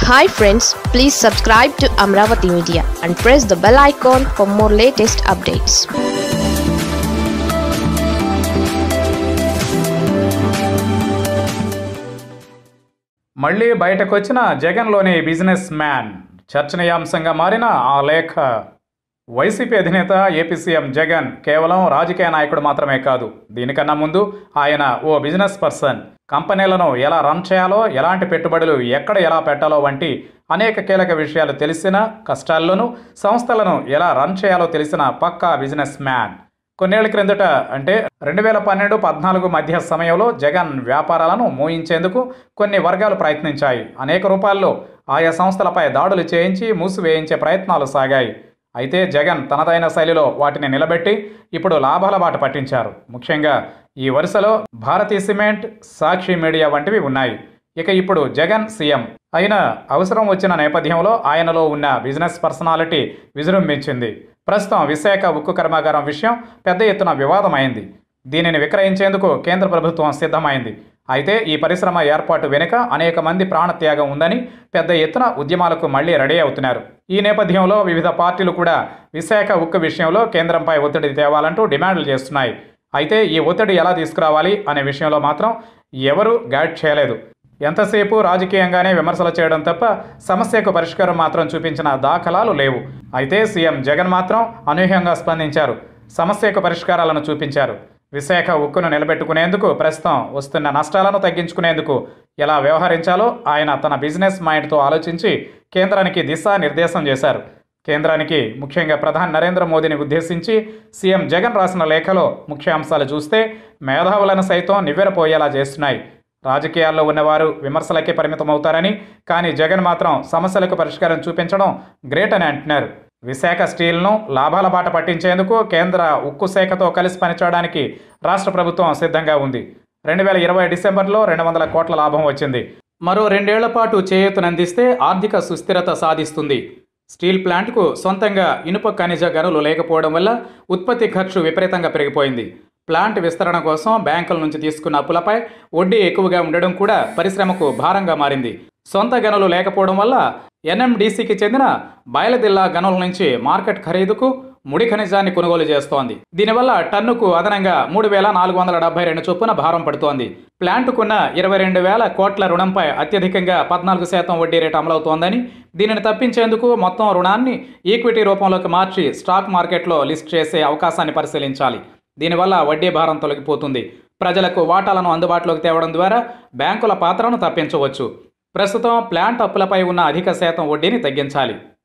hi friends please subscribe to Amaravati media and press the bell icon for more latest updates మళ్ళీ బయటకొచ్చిన జగన్లోని business man చర్చనీయాంశంగా మారిన ఆ లేఖ వైసీపీ అధినేత ఏపీ సీఎం జగన్ కేవలం రాజకీయ నాయకుడు మాత్రమే కాదు దీనికన్నా ముందు ఆయన ఓ బిజినెస్ పర్సన్ కంపెనీలను ఎలా రన్ చేయాలో ఎలాంటి పెట్టుబడులు ఎక్కడ ఎలా పెట్టాలో వంటి అనేక కీలక విషయాలు తెలిసిన కష్టాల్లోనూ సంస్థలను ఎలా రన్ చేయాలో తెలిసిన పక్కా బిజినెస్ మ్యాన్ కొన్నేళ్ల క్రిందట అంటే రెండు వేల పన్నెండు పద్నాలుగు మధ్య సమయంలో జగన్ వ్యాపారాలను మోయించేందుకు కొన్ని వర్గాలు ప్రయత్నించాయి అనేక రూపాల్లో ఆయా సంస్థలపై దాడులు చేయించి మూసివేయించే ప్రయత్నాలు సాగాయి అయితే జగన్ తనదైన శైలిలో వాటిని నిలబెట్టి ఇప్పుడు లాభాల బాట పట్టించారు ముఖ్యంగా ఈ వరుసలో భారతీ సిమెంట్ సాక్షి మీడియా వంటివి ఉన్నాయి ఇక ఇప్పుడు జగన్ సీఎం అయినా అవసరం వచ్చిన నేపథ్యంలో ఆయనలో ఉన్న బిజినెస్ పర్సనాలిటీ విజృంభించింది ప్రస్తుతం విశాఖ ఉక్కు కర్మాగారం విషయం పెద్ద ఎత్తున వివాదమైంది దీనిని విక్రయించేందుకు కేంద్ర ప్రభుత్వం సిద్ధమైంది అయితే ఈ పరిశ్రమ ఏర్పాటు వెనుక అనేక మంది ప్రాణత్యాగం ఉందని పెద్ద ఎత్తున ఉద్యమాలకు మళ్లీ రెడీ అవుతున్నారు ఈ నేపథ్యంలో వివిధ పార్టీలు కూడా విశాఖ ఉక్కు విషయంలో కేంద్రంపై ఒత్తిడి తేవాలంటూ డిమాండ్లు చేస్తున్నాయి అయితే ఈ ఒత్తిడి ఎలా తీసుకురావాలి అనే విషయంలో మాత్రం ఎవరూ గైడ్ చేయలేదు ఎంతసేపు రాజకీయంగానే విమర్శలు చేయడం తప్ప సమస్యకు పరిష్కారం మాత్రం చూపించిన దాఖలాలు లేవు అయితే సీఎం జగన్ మాత్రం అనూహ్యంగా స్పందించారు సమస్యకు పరిష్కారాలను చూపించారు విశాఖ ఉక్కును నిలబెట్టుకునేందుకు ప్రస్తుతం వస్తున్న నష్టాలను తగ్గించుకునేందుకు ఎలా వ్యవహరించాలో ఆయన తన బిజినెస్ మైండ్తో ఆలోచించి కేంద్రానికి దిశానిర్దేశం చేశారు కేంద్రానికి ముఖ్యంగా ప్రధాని నరేంద్ర మోదీని ఉద్దేశించి సీఎం జగన్ రాసిన లేఖలో ముఖ్యాంశాలు చూస్తే మేధావులను సైతం నివ్వెరపోయేలా చేస్తున్నాయి రాజకీయాల్లో ఉన్నవారు విమర్శలకే పరిమితమవుతారని కానీ జగన్ మాత్రం సమస్యలకు పరిష్కారం చూపించడం గ్రేట్ అని అంటున్నారు విశాఖ స్టీల్ను లాభాల బాట పట్టించేందుకు కేంద్ర ఉక్కు శాఖతో కలిసి పనిచేయడానికి రాష్ట్ర ప్రభుత్వం సిద్ధంగా ఉంది రెండు వేల ఇరవై డిసెంబర్లో రెండు వందల కోట్ల లాభం వచ్చింది మరో రెండేళ్ల పాటు చేయూతనందిస్తే ఆర్థిక సుస్థిరత సాధిస్తుంది స్టీల్ ప్లాంట్కు సొంతంగా ఇనుప ఖనిజ గనులు లేకపోవడం వల్ల ఉత్పత్తి ఖర్చు విపరీతంగా పెరిగిపోయింది ప్లాంట్ విస్తరణ కోసం బ్యాంకుల నుంచి తీసుకున్న అప్పులపై వడ్డీ ఎక్కువగా ఉండడం కూడా పరిశ్రమకు భారంగా మారింది సొంత గనులు లేకపోవడం వల్ల ఎన్ఎండిసికి చెందిన బయలదిల్లా గనుల నుంచి మార్కెట్ ఖరీదుకు ముడి ఖనిజాన్ని కొనుగోలు చేస్తోంది దీనివల్ల టన్నుకు అదనంగా మూడు వేల నాలుగు వందల డెబ్బై రెండు చొప్పున భారం పడుతోంది ప్లాంటుకున్న ఇరవై రెండు వేల కోట్ల రుణంపై అత్యధికంగా పద్నాలుగు శాతం వడ్డీ రేటు అమలవుతోందని దీనిని తప్పించేందుకు మొత్తం రుణాన్ని ఈక్విటీ రూపంలోకి మార్చి స్టాక్ మార్కెట్లో లిస్ట్ చేసే అవకాశాన్ని పరిశీలించాలి దీనివల్ల వడ్డీ భారం తొలగిపోతుంది ప్రజలకు వాటాలను అందుబాటులోకి తేవడం ద్వారా బ్యాంకుల పాత్రను తప్పించవచ్చు ప్రస్తుతం ప్లాంట్ అప్పులపై ఉన్న అధిక శాతం వడ్డీని తగ్గించాలి